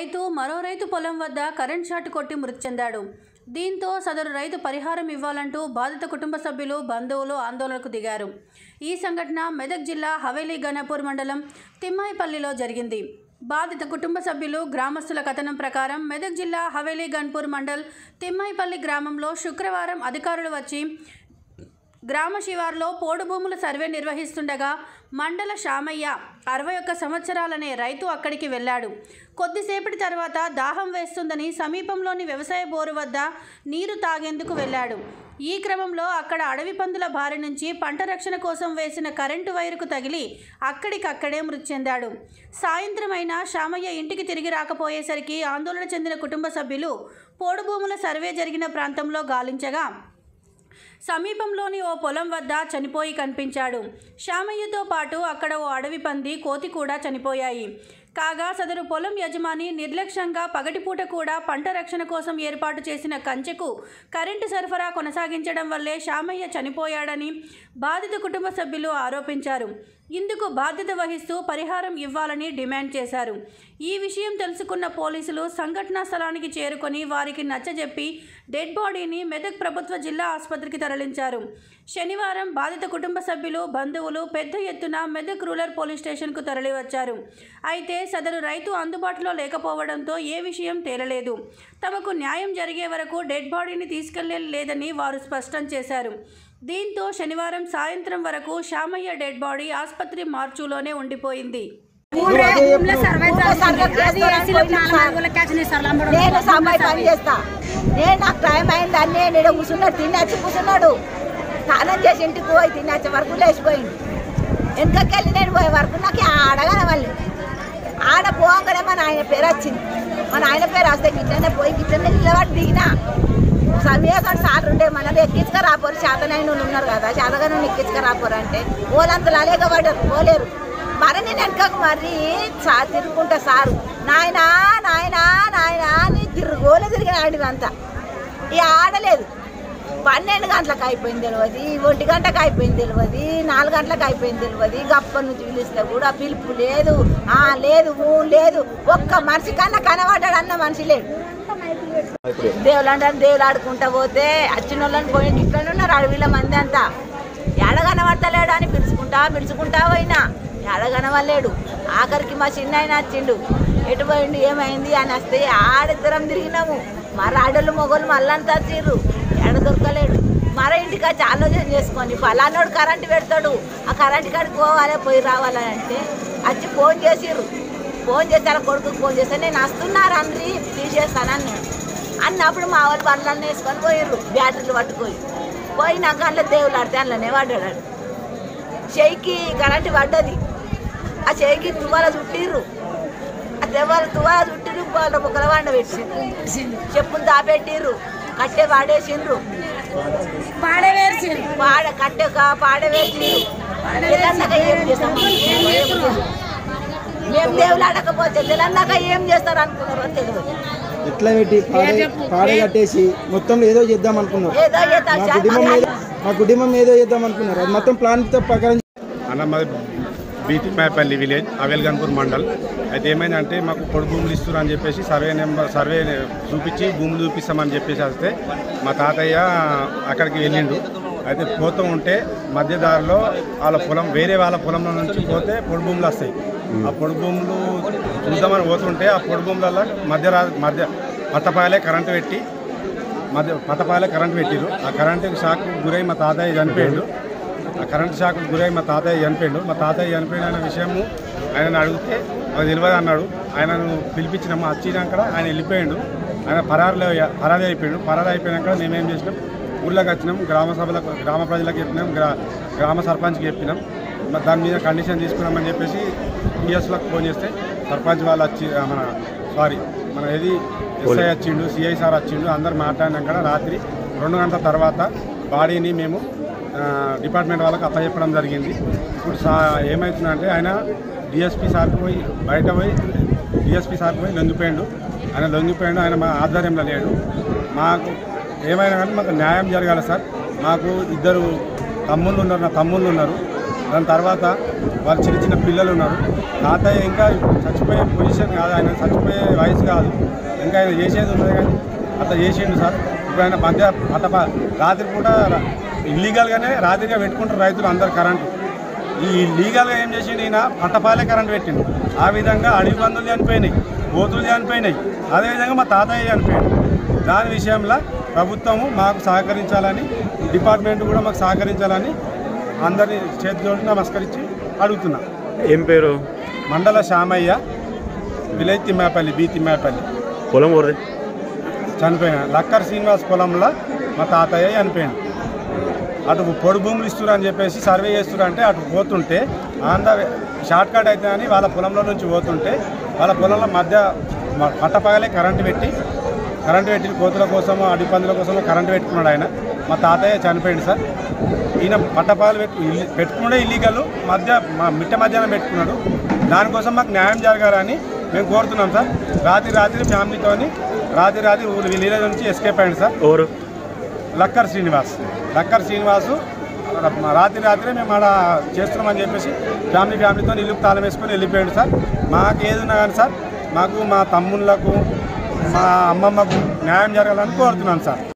రైతు మరో రైతు పొలం వద్ద కరెంట్ షాట్ కొట్టి మృతి చెందాడు దీంతో సదరు రైతు పరిహారం ఇవ్వాలంటూ బాధిత కుటుంబ సభ్యులు బంధువులు ఆందోళనకు దిగారు ఈ సంఘటన మెదక్ జిల్లా హవేలీ గణపూర్ మండలం తిమ్మాయిపల్లిలో జరిగింది బాధిత కుటుంబ సభ్యులు గ్రామస్తుల కథనం ప్రకారం మెదక్ జిల్లా హవేలీ గన్పూర్ మండల్ తిమ్మాయిపల్లి గ్రామంలో శుక్రవారం అధికారులు వచ్చి గ్రామ శివార్లో పోడు భూముల సర్వే నిర్వహిస్తుండగా మండల శామయ్య అరవై ఒక్క సంవత్సరాలనే రైతు అక్కడికి వెళ్ళాడు కొద్దిసేపటి తర్వాత దాహం వేస్తుందని సమీపంలోని వ్యవసాయ బోరు వద్ద నీరు తాగేందుకు వెళ్ళాడు ఈ క్రమంలో అక్కడ అడవి పందుల బారి నుంచి పంట రక్షణ కోసం వేసిన కరెంటు వైరుకు తగిలి అక్కడికక్కడే మృతి చెందాడు సాయంత్రమైన శామయ్య ఇంటికి తిరిగి రాకపోయేసరికి ఆందోళన చెందిన కుటుంబ సభ్యులు పోడు భూముల సర్వే జరిగిన ప్రాంతంలో గాలించగా సమీపంలోని ఓ పొలం వద్ద చనిపోయి కనిపించాడు శ్యామయ్యతో పాటు అక్కడ ఓ అడవి పంది కోతి కూడా చనిపోయాయి కాగా సదరు పొలం యజమాని నిర్లక్ష్యంగా పగటిపూట కూడా పంట రక్షణ కోసం ఏర్పాటు చేసిన కంచెకు కరెంటు సరఫరా కొనసాగించడం వల్లే శ్యామయ్య చనిపోయాడని బాధిత కుటుంబ సభ్యులు ఆరోపించారు ఇందుకు బాధ్యత వహిస్తూ పరిహారం ఇవ్వాలని డిమాండ్ చేశారు ఈ విషయం తెలుసుకున్న పోలీసులు సంఘటనా స్థలానికి చేరుకొని వారికి నచ్చజెప్పి డెడ్ బాడీని మెదక్ ప్రభుత్వ జిల్లా ఆసుపత్రికి తరలించారు శనివారం బాధిత కుటుంబ సభ్యులు బంధువులు పెద్ద ఎత్తున మెదక్ రూరల్ పోలీస్ స్టేషన్కు తరలివచ్చారు అయితే సదరు రైతు అందుబాటులో లేకపోవడంతో ఏ విషయం తేలలేదు తమకు న్యాయం జరిగే వరకు డెడ్ బాడీని తీసుకెళ్లేదని వారు స్పష్టం చేశారు దీంతో శనివారం సాయంత్రం వరకు శామయ్య డెడ్ బాడీ ఆసుపత్రి మార్చులోనే ఉండిపోయింది ఊరే ఊర్లో సర్వే జరిగింది. అది ఏసీలో నాలుగు అడుగుల క్యాచ్ సర్లంబడు నేను సమయ పని చేస్తా నేను నాకు టైం అయింది అని నేను ఈడ కూర్చున్నాడు తినేసి కూర్చున్నాడు స్నానం చేసి ఇంటికి పోయి తినేసే వరకు లేచిపోయింది వెనకకెళ్ళి నేను పోయే వరకు నాకు ఆడగల వాళ్ళు ఆడ పోగానే మా నాయన పేరు వచ్చింది మా నాయన పేరు వస్తే గిట్లనే పోయి గిట్లనే నిలబడి దిగినా సమయాసాడు సార్లు ఉండే మన ఎక్కించుక రాపోరు శాతనైన వాళ్ళు ఉన్నారు కదా శాతగానే ఎక్కించుక రాపోరు అంటే ఓలంతలు అలేక పడ్డారు పోలేరు మరి నేను వెనకకు మరి సా తిరుగుకుంటా సారు నాయనా నాయనా నాయనా అని తిరుగులే తిరిగిన ఆడినంతా ఇక ఆడలేదు పన్నెండు గంటలకు అయిపోయింది తెలియదు ఒంటి గంటకు అయిపోయింది తెలియదు నాలుగు గంటలకు అయిపోయింది తెలియదు గప్ప నుంచి పిలిస్తే కూడా పిలుపు లేదు ఆ లేదు ఊ లేదు ఒక్క మనిషి కన్నా కనబడ్డాడు అన్న మనిషి లేడు దేవుళ్ళు అంటే దేవుళ్ళు ఆడుకుంటా పోతే వచ్చిన వాళ్ళని పోయి ఇట్లనే ఉన్నారు అడవిల మంది అంతా ఎడ కనబడతలేడు అని పిలుచుకుంటా పిలుచుకుంటా పోయినా ఎడ కనవలేడు ఆఖరికి మా చిన్న ఆయన వచ్చిండు ఎటు పోయిండు ఏమైంది అని వస్తే ఆడిద్దరం తిరిగినాము మరి ఆడోళ్ళు మొగోళ్ళు మళ్ళంతా వచ్చిర్రు ఎడ దొరకలేడు మరో ఇంటికి వచ్చి ఆలోచన చేసుకొని ఫలానోడు కరెంటు పెడతాడు ఆ కరెంటు కాడికి పోవాలి పోయి రావాలని అంటే వచ్చి ఫోన్ చేసిర్రు ఫోన్ చేశారు కొడుకుకి ఫోన్ చేస్తే నేను వస్తున్నారు అందరి తీసేస్తానని నేను అన్నప్పుడు మా వాళ్ళు బండ్లన్నీ వేసుకొని పోయిర్రు బ్యాటరీలు పట్టుకొని పోయినాక అందులో దేవుళ్ళు ఆడితే అందులోనే పడ్డాడు చెయ్యికి కరెంటు పడ్డది ఆ చెయ్యికి తువ్వాల చుట్టిర్రు ఆ దెవ్వాల తువ్వాల చుట్టిర్రు వాళ్ళ ముక్కల వండ పెట్టి చెప్పులు దాపెట్టిర్రు కట్టె పాడేసిండ్రు పాడవేర్చి పాడ కట్టె కా- పాడవేసిండ్రు తెలంగాణ ఏం చేస్తాం మేము దేవుళ్ళు ఆడకపోతే తెలంగాణ ఏం చేస్తారు అనుకున్నారో తెలియదు ఎట్లా పెట్టి పాడే పాడే కట్టేసి మొత్తం ఏదో చేద్దాం అనుకున్నారు ఏదో చేద్దాం మా కుటుంబం ఏదో మా కుటుంబం ఏదో చేద్దాం అనుకున్నారు అది మొత్తం ప్లాన్ తో ప్రకారం అన్న మాది బీతిమాయపల్లి విలేజ్ అవేల్గన్పూర్ మండల్ అయితే ఏమైందంటే మాకు పొడి భూములు ఇస్తున్నారు అని చెప్పేసి సర్వే నెంబర్ సర్వే చూపించి భూములు చూపిస్తామని చెప్పేసి వస్తే మా తాతయ్య అక్కడికి వెళ్ళిండు అయితే పోతూ ఉంటే మధ్యదారిలో వాళ్ళ పొలం వేరే వాళ్ళ పొలంలో నుంచి పోతే పొడి భూములు వస్తాయి ఆ పొడి భూములు చూద్దామని పోతుంటే ఆ పొడి భూములలో మధ్య రా- మధ్య పత్తపాయలే కరెంటు పెట్టి మధ్య పతపాలే కరెంట్ పెట్టిరు ఆ కరెంటు షాక్ గురై మా తాతయ్య చనిపోయాడు ఆ కరెంట్ షాక్ గురై మా తాతయ్య చనిపోయాడు మా తాతయ్య చనిపోయిన అనే విషయము ఆయనను అడిగితే అది తెలియదు అన్నాడు ఆయనను పిలిపించినాము వచ్చినాక ఆయన వెళ్ళిపోయాడు ఆయన పరారులో పరారీ అయిపోయాడు పరారీ అయిపోయినాక మేమేం చేసినాం ఊళ్ళోకి వచ్చినాం గ్రామ సభలకు గ్రామ ప్రజలకు చెప్పినాం గ్రా గ్రామ సర్పంచ్కి చెప్పినాం మరి దాని మీద కండిషన్ తీసుకున్నామని చెప్పేసి పిఎస్లకు ఫోన్ చేస్తే సర్పంచ్ వాళ్ళు వచ్చి ఆ, మన సారీ మన ఏది ఎస్ఐ వచ్చిండు సిఐ సార్ వచ్చిండు అందరు మాట్లాడినాక రాత్రి రెండు గంటల తర్వాత బాడీని మేము ఆ, డిపార్ట్మెంట్ వాళ్ళకి అప్పచెప్పడం జరిగింది ఇప్పుడు సా ఏమవుతుందంటే ఆయన డిఎస్పీ సార్కి పోయి బయట పోయి డిఎస్పీ సార్కి పోయి లొంగిపోయాడు ఆయన లొంగిపోయాడు ఆయన మా ఆధ్వర్యంలో లేడు మాకు ఏమైనా కానీ మాకు న్యాయం జరగాలి సార్ మాకు ఇద్దరు తమ్ముళ్ళు ఉన్నారు నా తమ్ముళ్ళు ఉన్నారు దాని తర్వాత వాళ్ళ చిన్న చిన్న పిల్లలు ఉన్నారు తాతయ్య ఇంకా చచ్చిపోయే పొజిషన్ కాదు ఆయన చచ్చిపోయే వయసు కాదు ఇంకా ఆయన చేసేది ఉన్నది కానీ అట్లా చేసిండు సార్ ఇప్పుడు ఆయన మధ్య పట్టప రాత్రి పూట ఇల్లీగల్గానే రాత్రిగా పెట్టుకుంటారు రైతులు అందరు కరెంటు ఈ లీగల్గా ఏం చేసిండు ఈయన పట్టపాలే కరెంట్ పెట్టిండు ఆ విధంగా అడవి పందులు చనిపోయినాయి కోతులు చనిపోయినాయి అదేవిధంగా మా తాతయ్య చనిపోయాడు దాని విషయంలో ప్రభుత్వము మాకు సహకరించాలని డిపార్ట్మెంట్ కూడా మాకు సహకరించాలని అందరినీ చేతి జోడి నమస్కరించి అడుగుతున్నా ఏం పేరు మండల శామయ్య విలేజ్ తిమ్మాపల్లి బి తిమ్మాపల్లి పొలం ఊరిది చనిపోయిన లక్కర్ శ్రీనివాస్ పొలంలో మా తాతయ్య చనిపోయాడు అటు పొడి భూములు ఇస్తున్నారు అని చెప్పేసి సర్వే చేస్తున్నారు అంటే అటు పోతుంటే ఆంధ్ర షార్ట్ కట్ అయితే అని వాళ్ళ పొలంలో నుంచి పోతుంటే వాళ్ళ పొలంలో మధ్య మ- పట్టపగలే కరెంటు పెట్టి కరెంటు పెట్టి కోతుల కోసమో అడి పందుల కోసమో కరెంటు పెట్టుకున్నాడు ఆయన మా తాతయ్య చనిపోయింది సార్ ఈయన పట్టపాలు పెట్టు ఇల్లి- పెట్టుకునే ఇల్లీగల్ మధ్య మా మిట్ట మధ్యాహ్నం పెట్టుకున్నాడు దానికోసం మాకు న్యాయం జరగాలని మేము కోరుతున్నాం సార్ రాత్రి రాత్రి ఫ్యామిలీతోని రాత్రి రాత్రి ఊరు విలేజ్ నుంచి ఎస్కేప్ అయ్యింది సార్ ఊరు లక్కర్ శ్రీనివాస్ లక్కర్ శ్రీనివాసు రాత్రి రాత్రి మేము ఆడ చేస్తున్నామని చెప్పేసి ఫ్యామిలీ ఫ్యామిలీతో ఇల్లు తాళం వేసుకొని వెళ్ళిపోయాడు సార్ మాకు ఏది ఉన్నా కానీ సార్ మాకు మా తమ్ముళ్ళకు మా అమ్మమ్మకు న్యాయం జరగాలని కోరుతున్నాను సార్